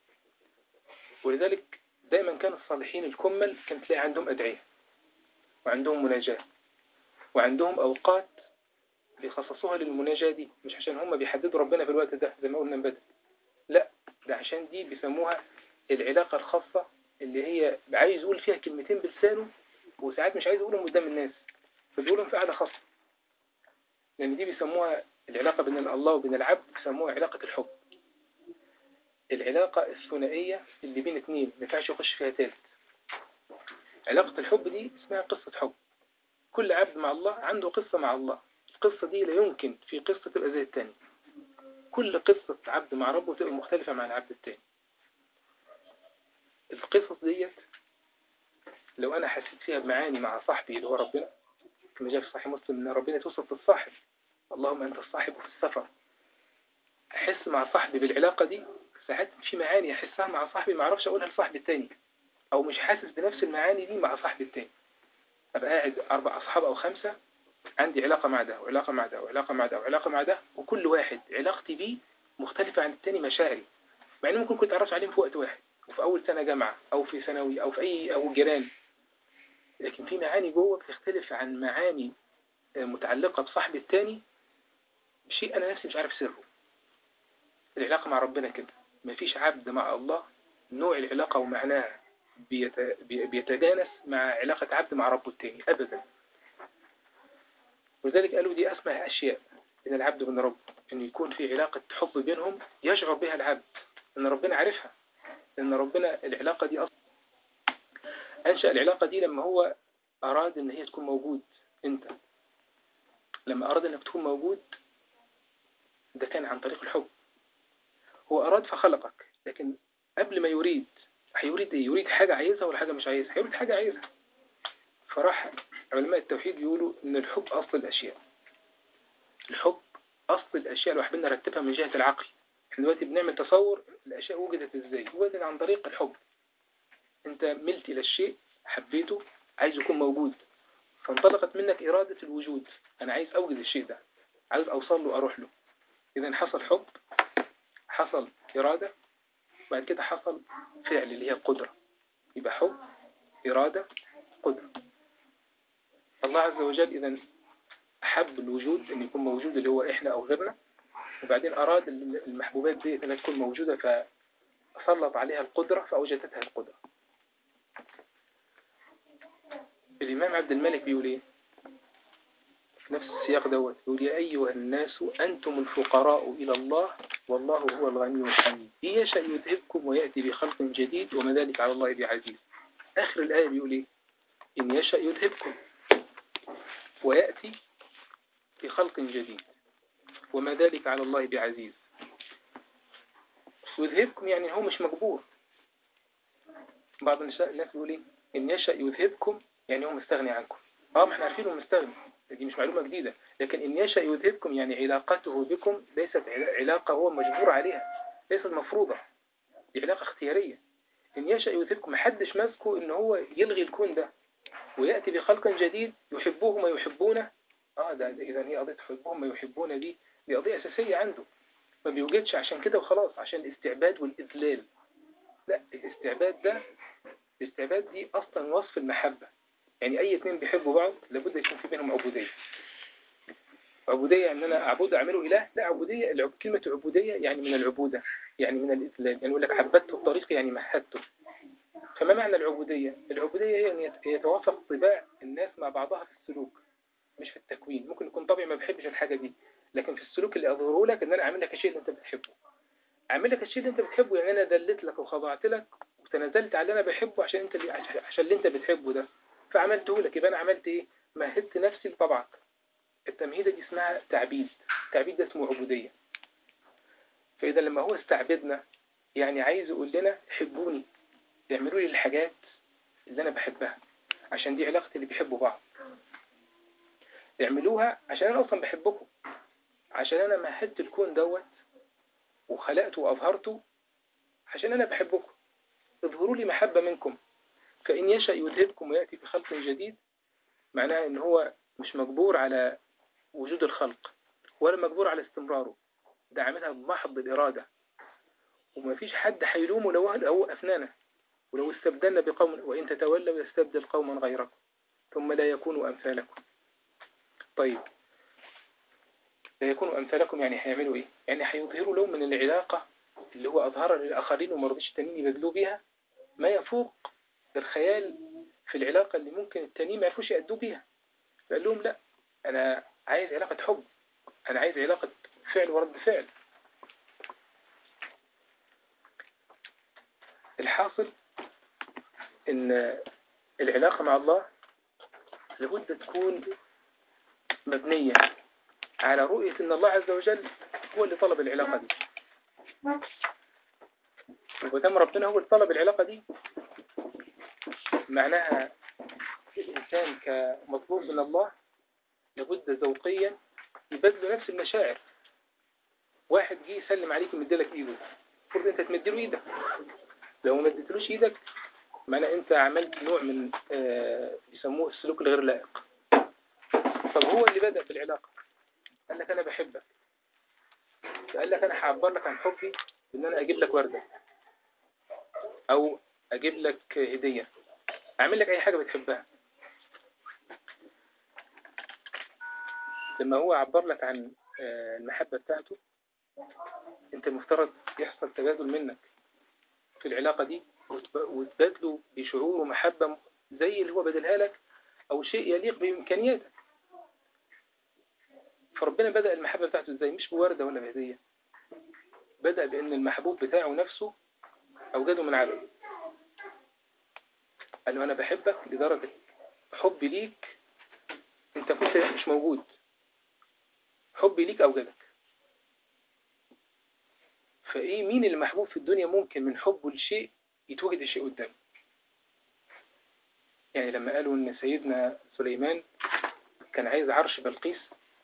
ولذلك دايما كان الصالحين الكمل كان تلاقي عندهم أدعية وعندهم مناجاة وعندهم أوقات بيخصصوها للمناجاة دي مش عشان هم بيحددوا ربنا في الوقت ده زي ما قلنا بدل لا ده عشان دي بيسموها العلاقة الخاصة اللي هي عايز يقول فيها كلمتين بلسانه وساعات مش عايز يقولهم قدام الناس فبيقولهم في قعدة خاصة لأن دي بيسموها العلاقة بين الله وبين العبد بيسموها علاقة الحب العلاقة الثنائية اللي بين اثنين ما ينفعش يخش فيها ثالث علاقة الحب دي اسمها قصة حب كل عبد مع الله عنده قصة مع الله القصة دي لا يمكن في قصة تبقى زي الثاني كل قصة عبد مع ربه تبقى مختلفة مع العبد الثاني القصص ديت لو أنا حسيت فيها بمعاني مع صاحبي اللي هو ربنا كما جاء في صحيح مسلم أن ربنا توصف الصاحب اللهم أنت الصاحب في السفر أحس مع صاحبي بالعلاقة دي ساعات في معاني أحسها مع صاحبي ما أعرفش أقولها لصاحبي التاني أو مش حاسس بنفس المعاني دي مع صاحبي التاني أبقى قاعد أربع أصحاب أو خمسة عندي علاقة مع ده وعلاقة مع ده وعلاقة مع ده وعلاقة مع ده وكل واحد علاقتي بيه مختلفة عن التاني مشاعري مع إنه ممكن كنت أعرف عليهم في وقت واحد وفي أول سنة جامعة أو في ثانوي أو في أي أو جيران لكن في معاني جوه بتختلف عن معاني متعلقة بصاحبي التاني شيء أنا نفسي مش عارف سره العلاقة مع ربنا كده مفيش عبد مع الله نوع العلاقة ومعناها بيتجانس مع علاقة عبد مع ربه التاني أبدا ولذلك قالوا دي أسمى أشياء بين العبد وبين ربه أن يكون في علاقة حب بينهم يشعر بها العبد أن ربنا عارفها أن ربنا العلاقة دي أصلا أنشأ العلاقة دي لما هو أراد أن هي تكون موجود أنت لما أراد أنك تكون موجود ده كان عن طريق الحب هو أراد فخلقك لكن قبل ما يريد هيريد إيه؟ يريد حاجة عايزها ولا حاجة مش عايزها هيريد حاجة عايزها فراح علماء التوحيد يقولوا إن الحب أصل الأشياء الحب أصل الأشياء لو حبينا نرتبها من جهة العقل احنا دلوقتي بنعمل تصور الأشياء وجدت إزاي وجدت عن طريق الحب أنت ملت إلى الشيء حبيته عايز يكون موجود فانطلقت منك إرادة الوجود أنا عايز أوجد الشيء ده عايز أوصل له أروح له إذا حصل حب حصل إرادة بعد كده حصل فعل اللي هي القدرة يبقى حب إرادة قدرة الله عز وجل إذا أحب الوجود أن يكون موجود اللي هو إحنا أو غيرنا وبعدين أراد المحبوبات دي أنها تكون موجودة فسلط عليها القدرة فأوجدتها القدرة الإمام عبد الملك بيقول إيه في نفس السياق دوت يقول يا أيها الناس أنتم الفقراء إلى الله والله هو الغني الحميد إن يشأ يذهبكم ويأتي بخلق جديد وما ذلك على الله بعزيز آخر الآية بيقول إيه إن يشأ يذهبكم ويأتي بخلق جديد وما ذلك على الله بعزيز يذهبكم يعني هو مش مجبور بعض الناس بيقول إيه إن يشأ يذهبكم يعني هو مستغني عنكم اه ما احنا عارفين انه مستغني دي مش معلومة جديدة لكن إن يشأ يذهبكم يعني علاقته بكم ليست علاقة هو مجبور عليها ليست مفروضة دي علاقة اختيارية إن يشأ يذهبكم محدش ماسكه إن هو يلغي الكون ده ويأتي بخلق جديد يحبوه ما يحبونه اه ده إذا هي قضية حبهم ما يحبون دي دي قضية أساسية عنده ما بيوجدش عشان كده وخلاص عشان الاستعباد والإذلال لا الاستعباد ده الاستعباد دي أصلا وصف المحبة يعني أي اثنين بيحبوا بعض لابد يكون في بينهم عبودية عبودية ان انا اعبد اعمله اله لا عبودية العب... كلمة عبودية يعني من العبودة يعني من الإذلال يعني يقول لك عبدته الطريق يعني مهدته فما معنى العبودية العبودية هي ان يتوافق طباع الناس مع بعضها في السلوك مش في التكوين ممكن يكون طبيعي ما بحبش الحاجة دي لكن في السلوك اللي اظهره لك ان انا اعمل لك الشيء اللي انت بتحبه اعمل لك الشيء اللي انت بتحبه يعني انا دلت لك وخضعت لك وتنازلت على اللي انا بحبه عشان انت اللي عشان اللي انت بتحبه ده فعملته لك يبقى انا عملت ايه مهدت نفسي لطبعك التمهيدة دي اسمها تعبيد التعبيد ده اسمه عبودية فإذا لما هو استعبدنا يعني عايز يقول لنا حبوني اعملوا لي الحاجات اللي أنا بحبها عشان دي علاقة اللي بيحبوا بعض اعملوها عشان أنا أصلا بحبكم عشان أنا مهدت الكون دوت وخلقته وأظهرته عشان أنا بحبكم اظهروا لي محبة منكم فإن يشأ يذهبكم ويأتي بخلق جديد معناها إن هو مش مجبور على وجود الخلق ولا مجبور على استمراره ده عاملها بمحض الإرادة وما فيش حد هيلومه لو هو أفنانه ولو استبدلنا بقوم وإن تتولوا يستبدل قوما غيركم ثم لا يكونوا أمثالكم طيب لا يكونوا أمثالكم يعني هيعملوا إيه؟ يعني هيظهروا لهم من العلاقة اللي هو أظهرها للآخرين وما رضيش التانيين يبدلوا بيها ما يفوق الخيال في العلاقة اللي ممكن التانيين ما يعرفوش يأدوا بيها فقال لهم لا أنا عايز علاقة حب أنا عايز علاقة فعل ورد فعل الحاصل ان العلاقة مع الله لابد تكون مبنية على رؤية ان الله عز وجل هو اللي طلب العلاقة دي ودام ربنا هو اللي طلب العلاقة دي معناها الإنسان كمطلوب من الله لابد ذوقيا يبذل نفس المشاعر واحد جه يسلم عليك ومديلك ايده المفروض انت تمديله ايدك لو ما اديتلوش ايدك معنى انت عملت نوع من آه يسموه السلوك الغير لائق طب هو اللي بدأ بالعلاقة قال لك انا بحبك قال لك انا هعبر لك عن حبي ان انا اجيب لك وردة او اجيب لك هدية اعمل لك اي حاجة بتحبها لما هو عبر لك عن المحبة بتاعته انت المفترض يحصل تبادل منك في العلاقة دي وتبادله بشعور ومحبة زي اللي هو بدلها لك او شيء يليق بامكانياتك فربنا بدأ المحبة بتاعته ازاي مش بوردة ولا بهدية بدأ بان المحبوب بتاعه نفسه اوجده من عدم قال له انا بحبك لدرجة حبي ليك انت كنت مش موجود حبي ليك أوجدك فإيه مين اللي محبوب في الدنيا ممكن من حبه لشيء يتوجد الشيء قدامه يعني لما قالوا إن سيدنا سليمان كان عايز عرش بلقيس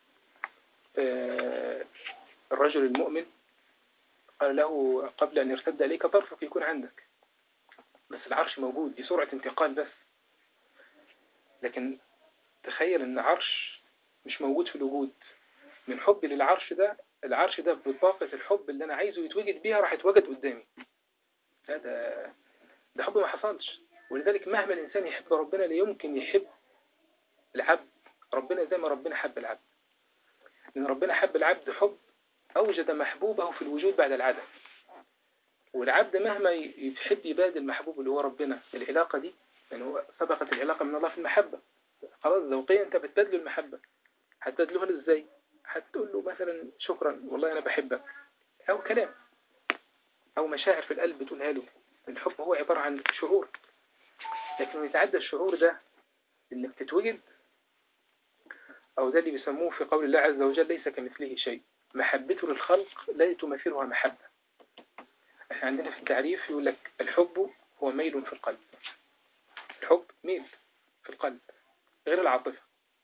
آه الرجل المؤمن قال له قبل أن يرتد عليك طرفك يكون عندك بس العرش موجود دي سرعة انتقال بس لكن تخيل ان عرش مش موجود في الوجود من حبي للعرش ده العرش ده بطاقة الحب اللي أنا عايزه يتوجد بيها راح يتوجد قدامي هذا ده حب ما حصلش ولذلك مهما الإنسان يحب ربنا لا يمكن يحب العبد ربنا زي ما ربنا حب العبد لأن ربنا حب العبد حب أوجد محبوبه في الوجود بعد العدم والعبد مهما يحب يبادل محبوب اللي هو ربنا العلاقة دي يعني هو سبقت العلاقة من الله في المحبة خلاص ذوقيا أنت بتبادله المحبة هتبادلها ازاي هتقول له مثلا شكرا والله أنا بحبك أو كلام أو مشاعر في القلب بتقولها له الحب هو عبارة عن شعور لكن يتعدى الشعور ده إنك تتوجد أو ده اللي بيسموه في قول الله عز وجل ليس كمثله شيء محبته للخلق لا تمثلها محبة احنا عندنا في التعريف يقول لك الحب هو ميل في القلب الحب ميل في القلب غير العاطفة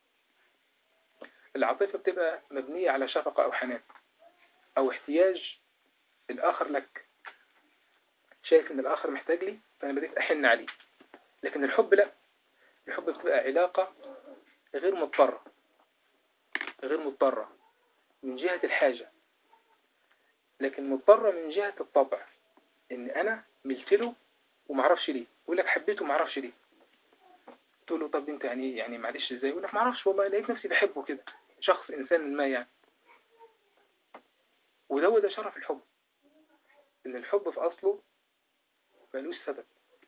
العاطفة بتبقى مبنية على شفقة أو حنان أو احتياج الآخر لك شايف إن الآخر محتاج لي فأنا بديت أحن عليه لكن الحب لا الحب بتبقى علاقة غير مضطرة غير مضطرة من جهة الحاجة لكن مضطرة من جهة الطبع إن أنا ملت له ومعرفش ليه يقول لك حبيته ومعرفش ليه تقول له طب انت يعني يعني معلش ازاي يقول لك معرفش والله لقيت نفسي بحبه كده شخص إنسان ما يعني وده ده شرف الحب إن الحب في أصله ملوش سبب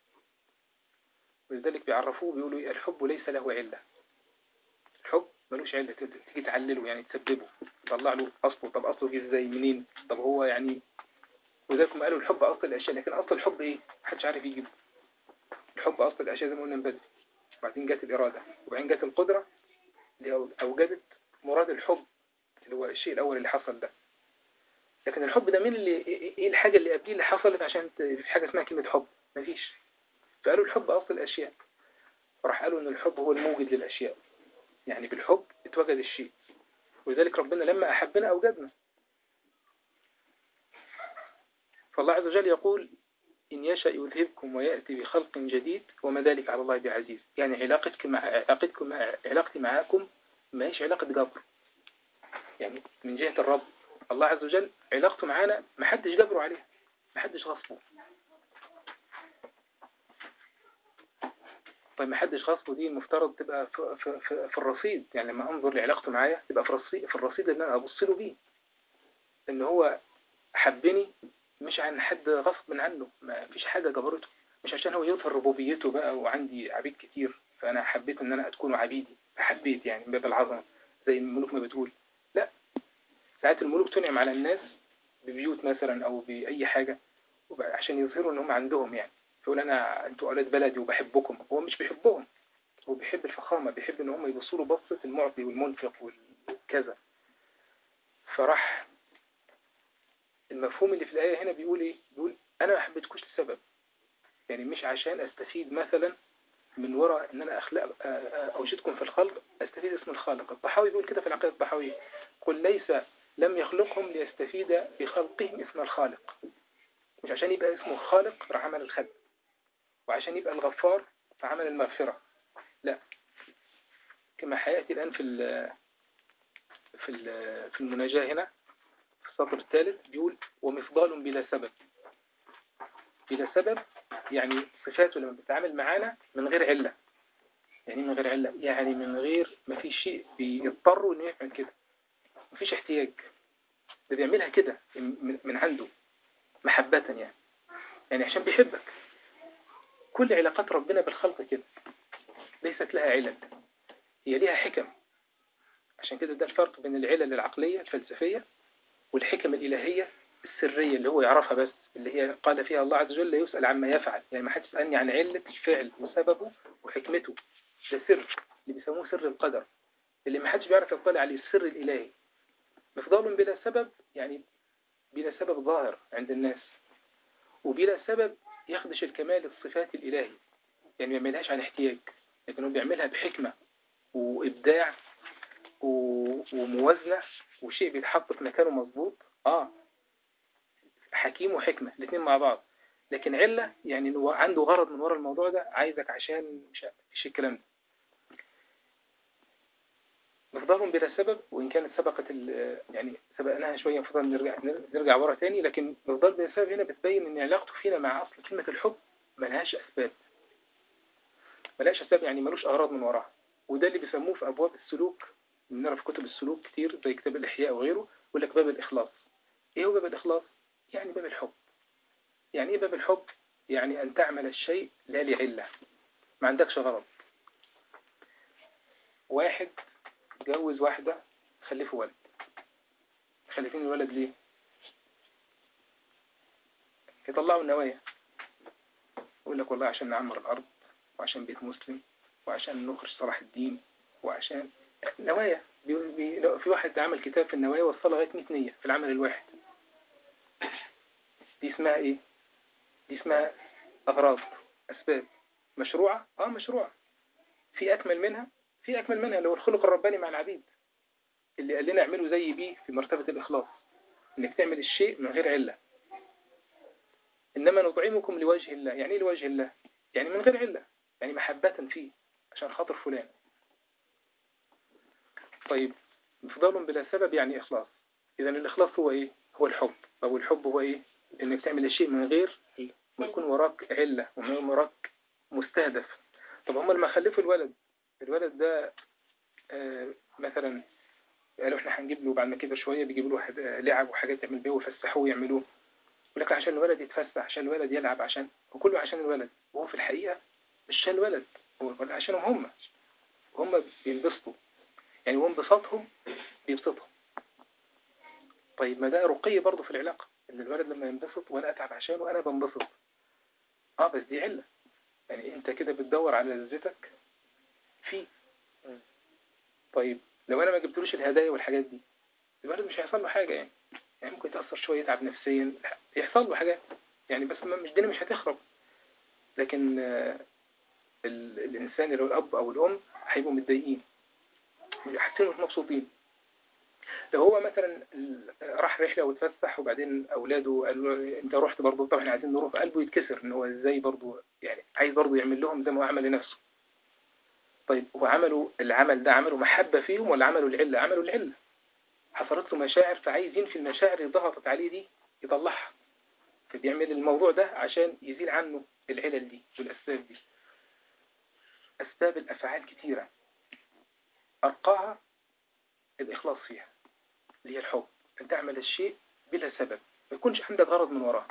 ولذلك بيعرفوه بيقولوا إيه الحب ليس له علة الحب ملوش علة تيجي تعلله يعني تسببه تطلع له أصله طب أصله جه إزاي منين طب هو يعني وذلك قالوا الحب أصل الأشياء لكن أصل الحب إيه محدش عارف يجيبه الحب أصل الأشياء زي ما قلنا من بدري وبعدين جت الإرادة وبعدين جت القدرة اللي أوجدت مراد الحب اللي هو الشيء الأول اللي حصل ده لكن الحب ده مين اللي ايه الحاجة اللي قبليه اللي حصلت عشان في حاجة اسمها كلمة حب مفيش فقالوا الحب أصل الأشياء راح قالوا ان الحب هو الموجد للأشياء يعني بالحب اتوجد الشيء ولذلك ربنا لما أحبنا أوجدنا فالله عز وجل يقول إن يشاء يذهبكم ويأتي بخلق جديد وما ذلك على الله بعزيز يعني علاقتك مع علاقتكم مع علاقتي معاكم ما هيش علاقة جبر يعني من جهة الرب الله عز وجل علاقته معانا ما حدش جبره عليها ما حدش غصبه طيب ما حدش غصبه دي المفترض تبقى في, في, في, في الرصيد يعني لما انظر لعلاقته معايا تبقى في الرصيد في الرصيد اللي انا ابص له بيه ان هو حبني مش عن حد غصب عنه ما فيش حاجة جبرته مش عشان هو يظهر ربوبيته بقى وعندي عبيد كتير فأنا حبيت إن أنا أكون عبيدي فحبيت يعني من باب العظمة زي الملوك ما بتقول لا ساعات الملوك تنعم على الناس ببيوت مثلا أو بأي حاجة عشان يظهروا إن هم عندهم يعني فيقول أنا أنتوا أولاد بلدي وبحبكم هو مش بيحبهم هو بيحب الفخامة بيحب إن هم يبصوا له بصة المعطي والمنفق والكذا فراح المفهوم اللي في الآية هنا بيقول إيه بيقول أنا ما حبيتكوش لسبب يعني مش عشان أستفيد مثلا من وراء إن أنا أخلق أوجدكم في الخلق أستفيد اسم الخالق الطحاوي بيقول كده في العقيدة الطحاوية قل ليس لم يخلقهم ليستفيد بخلقهم اسم الخالق مش عشان يبقى اسمه الخالق راح عمل الخلق وعشان يبقى الغفار فعمل المغفرة لا كما حياتي الآن في في في المناجاة هنا السطر الثالث بيقول ومفضال بلا سبب بلا سبب يعني صفاته لما بتتعامل معانا من غير علة يعني من غير علة يعني من غير ما في شيء بيضطروا انه يعمل كده ما فيش احتياج ده بيعملها كده من عنده محبة يعني يعني عشان بيحبك كل علاقات ربنا بالخلق كده ليست لها علل هي ليها حكم عشان كده ده الفرق بين العلل العقلية الفلسفية والحكم الإلهية السرية اللي هو يعرفها بس اللي هي قال فيها الله عز وجل لا يسأل عما يفعل يعني ما حد يسألني عن علة الفعل وسببه وحكمته ده سر اللي بيسموه سر القدر اللي ما حدش بيعرف يطلع عليه السر الإلهي مفضال بلا سبب يعني بلا سبب ظاهر عند الناس وبلا سبب يخدش الكمال الصفات الإلهي يعني ما يعملهاش عن احتياج لكنه بيعملها بحكمة وإبداع وموازنة وشيء بيتحط في مكانه مظبوط اه حكيم وحكمة الاثنين مع بعض لكن علة يعني هو عنده غرض من وراء الموضوع ده عايزك عشان مش مش الكلام ده مفضلهم بلا سبب وإن كانت سبقت يعني سبقناها شوية مفضل نرجع نرجع ورا تاني لكن مفضل بلا سبب هنا بتبين إن علاقته فينا مع أصل كلمة الحب ملهاش أسباب ملهاش أسباب يعني ملوش أغراض من وراها وده اللي بيسموه في أبواب السلوك بنرى في كتب السلوك كتير زي كتاب الإحياء وغيره يقول لك باب الإخلاص إيه هو باب الإخلاص؟ يعني باب الحب يعني إيه باب الحب؟ يعني أن تعمل الشيء لا لعلة ما عندكش غرض واحد جوز واحدة خلفوا ولد خلفين الولد ليه؟ يطلعوا النوايا يقول لك والله عشان نعمر الأرض وعشان بيت مسلم وعشان نخرج صلاح الدين وعشان نوايا في واحد عمل كتاب في النوايا وصل لغاية 100 نية في العمل الواحد دي اسمها ايه دي اسمها أغراض أسباب مشروعة اه مشروعة في أكمل منها في أكمل منها اللي هو الخلق الرباني مع العبيد اللي قال لنا اعملوا زي بيه في مرتبة الإخلاص انك تعمل الشيء من غير علة إنما نطعمكم لوجه الله يعني ايه لوجه الله يعني من غير علة يعني محبة فيه عشان خاطر فلان طيب مفضل بلا سبب يعني إخلاص إذا الإخلاص هو إيه هو الحب أو الحب هو إيه إنك تعمل الشيء من غير ما يكون وراك علة ومن وراك مستهدف طب هم لما خلفوا الولد الولد ده آه مثلا قالوا احنا هنجيب له بعد ما كبر شوية بيجيبوا له لعب وحاجات يعمل بيه ويفسحوه ويعملوه يقول لك عشان الولد يتفسح عشان الولد يلعب عشان وكله عشان الولد وهو في الحقيقة مش عشان الولد هو عشانهم هم هم بينبسطوا يعني وانبساطهم بيبسطهم طيب ما ده رقي برضه في العلاقة ان الولد لما ينبسط وانا اتعب عشانه وانا بنبسط اه بس دي علة يعني انت كده بتدور على لذتك فيه طيب لو انا ما جبتلوش الهدايا والحاجات دي الولد مش هيحصل له حاجة يعني يعني ممكن يتأثر شوية يتعب نفسيا يحصل له حاجات يعني بس مش الدنيا مش هتخرب لكن الإنسان اللي هو الأب أو الأم هيبقوا متضايقين حاسين مش مبسوطين لو هو مثلا راح رحلة واتفسح وبعدين أولاده قالوا له أنت رحت برضه طب احنا عايزين نروح قلبه يتكسر إن هو إزاي برضه يعني عايز برضه يعمل لهم زي ما هو عمل لنفسه طيب هو عملوا العمل ده عملوا محبة فيهم ولا عملوا العلة عملوا العلة حصلت له مشاعر فعايز ينفي المشاعر اللي ضغطت عليه دي يطلعها فبيعمل الموضوع ده عشان يزيل عنه العلل دي والأسباب دي أسباب الأفعال كتيرة أرقاها الإخلاص فيها اللي هي الحب أن تعمل الشيء بلا سبب ما يكونش عندك غرض من وراه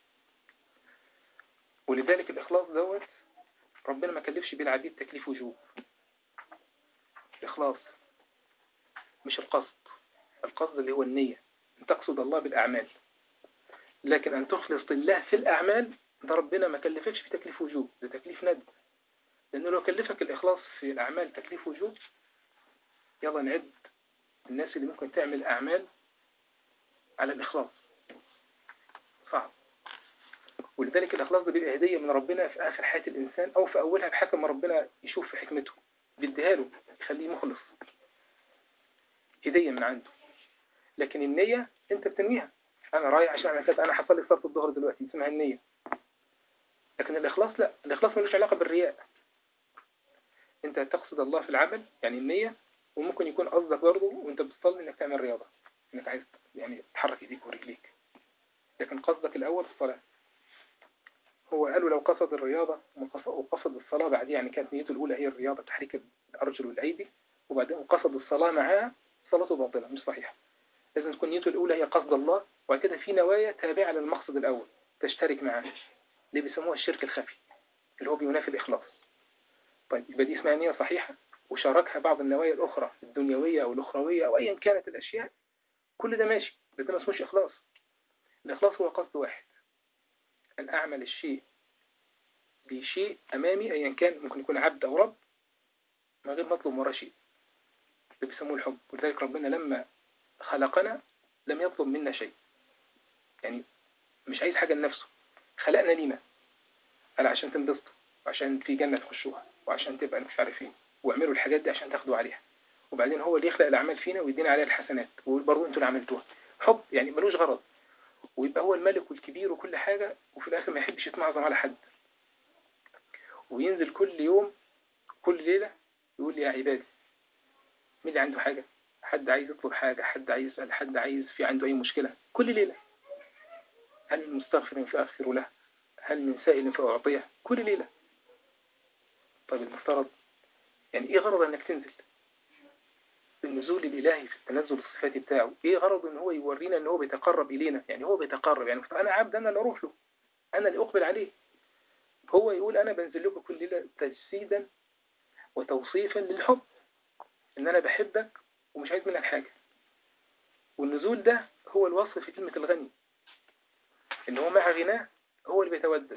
ولذلك الإخلاص دوت ربنا ما كلفش بالعبيد تكليف وجوب الإخلاص مش القصد القصد اللي هو النية أن تقصد الله بالأعمال لكن أن تخلص لله في الأعمال ده ربنا ما كلفكش في تكليف وجوب ده تكليف ندب لأنه لو كلفك الإخلاص في الأعمال تكليف وجوب يلا نعد الناس اللي ممكن تعمل أعمال على الإخلاص صعب ولذلك الإخلاص ده بيبقى هدية من ربنا في آخر حياة الإنسان أو في أولها بحسب ما ربنا يشوف في حكمته بيديها له يخليه مخلص هدية من عنده لكن النية أنت بتنويها أنا رايح عشان أعمل كذا أنا حصل لي صلاة الظهر دلوقتي اسمها النية لكن الإخلاص لا الإخلاص ملوش علاقة بالرياء أنت تقصد الله في العمل يعني النية وممكن يكون قصدك برضه وأنت بتصلي إنك تعمل رياضة إنك عايز يعني تحرك إيديك ورجليك لكن قصدك الأول الصلاة هو قالوا لو قصد الرياضة وقصد الصلاة بعدين يعني كانت نيته الأولى هي الرياضة تحريك الأرجل والأيدي وبعدين قصد الصلاة معاها صلاته باطلة مش صحيحة لازم تكون نيته الأولى هي قصد الله وبعد كده في نوايا تابعة للمقصد الأول تشترك معاه اللي بيسموها الشرك الخفي اللي هو بينافي الإخلاص طيب يبقى دي اسمها نية صحيحة وشاركها بعض النوايا الأخرى الدنيوية أو الأخروية أو أيا كانت الأشياء كل ده ماشي بس ده ما اسموش إخلاص الإخلاص هو قصد واحد أن أعمل الشيء بشيء أمامي أيا كان ممكن يكون عبد أو رب ما غير مطلوب ورا شيء اللي بيسموه الحب ولذلك ربنا لما خلقنا لم يطلب منا شيء يعني مش عايز حاجة لنفسه خلقنا لينا قال عشان تنبسطوا وعشان في جنة تخشوها وعشان تبقى مش عارف ايه واعملوا الحاجات دي عشان تاخدوا عليها وبعدين هو اللي يخلق الأعمال فينا ويدينا عليها الحسنات وبرضه انتوا اللي عملتوها حب يعني ملوش غرض ويبقى هو الملك والكبير وكل حاجة وفي الآخر ما يحبش يتمعظم على حد وينزل كل يوم كل ليلة يقول لي يا عبادي مين اللي عنده حاجة حد عايز يطلب حاجة حد عايز يسأل حد عايز في عنده أي مشكلة كل ليلة هل من مستغفر فأغفر له هل من سائل فأعطيه كل ليلة طيب المفترض يعني إيه غرض أنك تنزل النزول الإلهي في التنزل الصفاتي بتاعه إيه غرض أن هو يورينا أن هو بيتقرب إلينا يعني هو بيتقرب يعني أنا عبد أنا اللي أروح له أنا اللي أقبل عليه هو يقول أنا بنزل لكم كل ليلة تجسيدا وتوصيفا للحب إن أنا بحبك ومش عايز منك حاجة والنزول ده هو الوصف في كلمة الغني إن هو مع غناه هو اللي بيتودد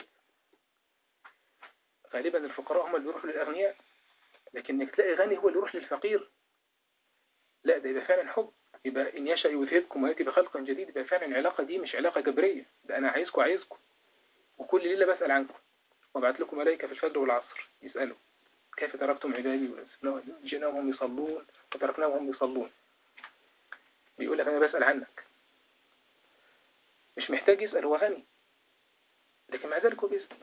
غالبا الفقراء هم اللي بيروحوا للأغنياء لكن انك تلاقي غني هو اللي يروح للفقير لا ده يبقى فعلا حب يبقى إن يشاء يذهبكم ويأتي بخلق جديد يبقى فعلا العلاقة دي مش علاقة جبرية ده أنا عايزكم عايزكم وكل ليلة بسأل عنكم وابعت لكم ملائكة في الفجر والعصر يسألوا كيف تركتم عبادي جئناهم هم يصلون وتركناهم هم يصلون بيقول لك أنا بسأل عنك مش محتاج يسأل هو غني لكن مع ذلك هو بيسأل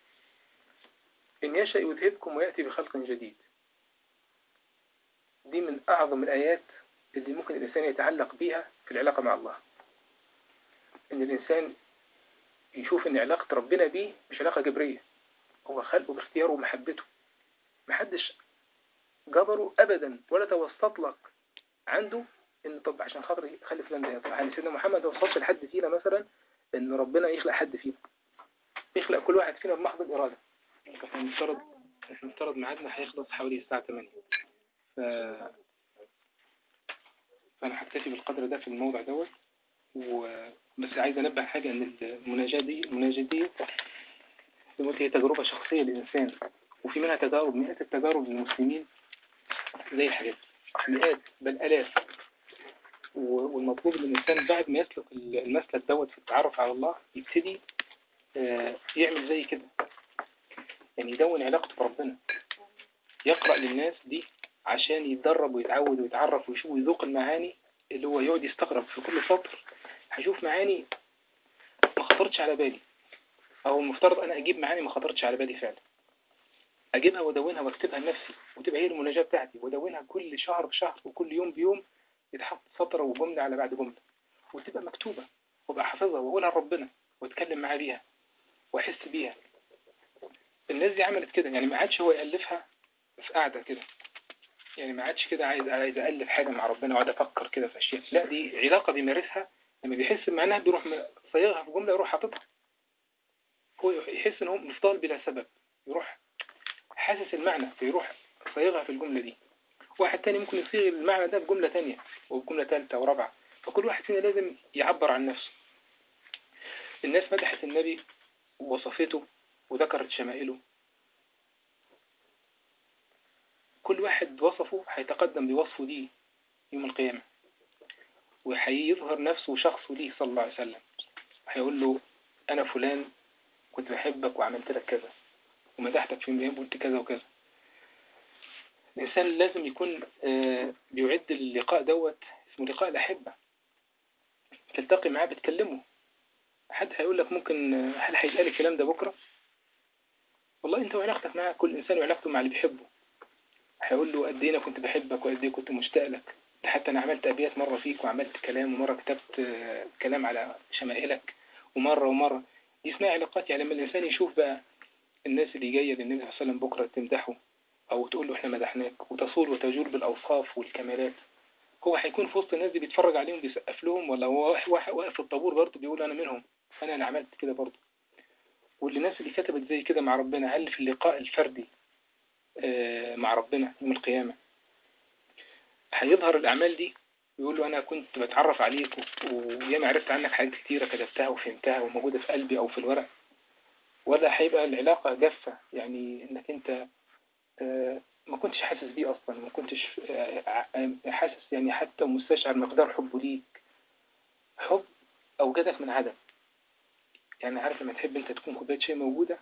إن يشاء يذهبكم ويأتي بخلق جديد دي من أعظم الآيات اللي ممكن الإنسان يتعلق بيها في العلاقة مع الله إن الإنسان يشوف إن علاقة ربنا بيه مش علاقة جبرية هو خلقه باختياره ومحبته محدش جبره أبدا ولا توسط لك عنده إن طب عشان خاطر يخلي فلان ده طب يعني سيدنا محمد ما وصلش لحد فينا مثلا إن ربنا يخلق حد فينا يخلق كل واحد فينا بمحض الإرادة احنا المفترض احنا المفترض ميعادنا هيخلص حوالي الساعة 8 ف... فأنا هكتفي بالقدر ده في الموضع دوت و... بس عايز أنبه حاجة إن المناجاة دي المناجاة دي زي ما هي تجربة شخصية للإنسان وفي منها تجارب مئات التجارب للمسلمين زي الحاجات مئات بل آلاف والمطلوب ان الإنسان بعد ما يسلك المسلك دوت في التعرف على الله يبتدي آه، يعمل زي كده يعني يدون علاقته بربنا يقرأ للناس دي عشان يتدرب ويتعود ويتعرف ويشوف ويذوق المعاني اللي هو يقعد يستغرب في كل سطر هشوف معاني ما خطرتش على بالي او المفترض انا اجيب معاني ما خطرتش على بالي فعلا اجيبها وادونها واكتبها لنفسي وتبقى هي المناجاة بتاعتي وادونها كل شهر بشهر وكل يوم بيوم يتحط سطر وجملة على بعد جملة وتبقى مكتوبة وابقى حافظها واقولها لربنا واتكلم معاه بيها واحس بيها الناس دي عملت كده يعني ما عادش هو يألفها في قاعدة كده يعني ما عادش كده عايز عايز ألف حاجة مع ربنا وقعد أفكر كده في أشياء لا دي علاقة بيمارسها لما بيحس بمعناها بيروح صيغها في جملة يروح حاططها هو يحس ان هو مفضل بلا سبب يروح حاسس المعنى فيروح صيغها في الجملة دي واحد تاني ممكن يصيغ المعنى ده بجملة تانية وبجملة ثالثة ورابعة فكل واحد فينا لازم يعبر عن نفسه الناس مدحت النبي ووصفته وذكرت شمائله كل واحد وصفه هيتقدم بوصفه دي يوم القيامة وهيظهر نفسه شخصه ليه صلى الله عليه وسلم هيقول له أنا فلان كنت بحبك وعملت لك كذا ومدحتك في يوم قلت كذا وكذا الإنسان لازم يكون آه، بيعد اللقاء دوت اسمه لقاء الأحبة تلتقي معاه بتكلمه حد هيقول لك ممكن هل هيتقال الكلام ده بكرة والله انت وعلاقتك معاه كل انسان وعلاقته مع اللي بيحبه هيقول له قد ايه انا كنت بحبك وقد ايه كنت مشتاق لك ده حتى انا عملت ابيات مرة فيك وعملت كلام ومرة كتبت آه، كلام على شمائلك ومرة ومرة دي اسمها علاقات يعني لما الانسان يشوف بقى الناس اللي جاية للنبي صلى الله عليه وسلم بكرة تمدحه او تقول له احنا مدحناك وتصول وتجول بالاوصاف والكمالات هو هيكون في وسط الناس دي بيتفرج عليهم بيسقف لهم ولا هو واقف في الطابور برضه بيقول انا منهم انا اللي عملت كده برضه والناس اللي كتبت زي كده مع ربنا هل في اللقاء الفردي آه، مع ربنا يوم القيامة هيظهر الأعمال دي يقول له أنا كنت بتعرف عليك وياما عرفت عنك حاجات كتيرة كتبتها وفهمتها وموجودة في قلبي أو في الورق ولا هيبقى العلاقة جافة يعني إنك أنت آه، ما كنتش حاسس بيه أصلا ما كنتش آه، حاسس يعني حتى مستشعر مقدار حبه ليك حب أوجدك من عدم يعني عارف لما تحب أنت تكون كوباية شاي موجودة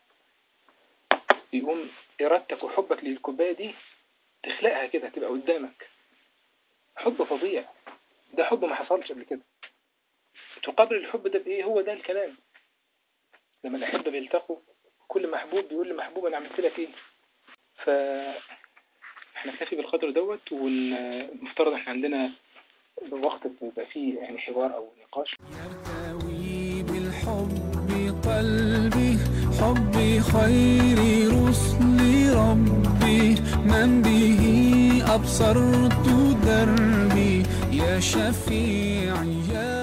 يقوم إرادتك وحبك للكوباية دي تخلقها كده تبقى قدامك حب فظيع ده حب ما حصلش قبل كده تقابل الحب ده بإيه هو ده الكلام لما الأحبة بيلتقوا كل محبوب بيقول لمحبوب أنا عملت لك إيه ف احنا نكتفي بالقدر دوت والمفترض احنا عندنا وقت يبقى فيه يعني حوار او نقاش يرتوي بالحب قلبي حبي خير رسل ربي من به أبصرت دربي يا شفيعي يا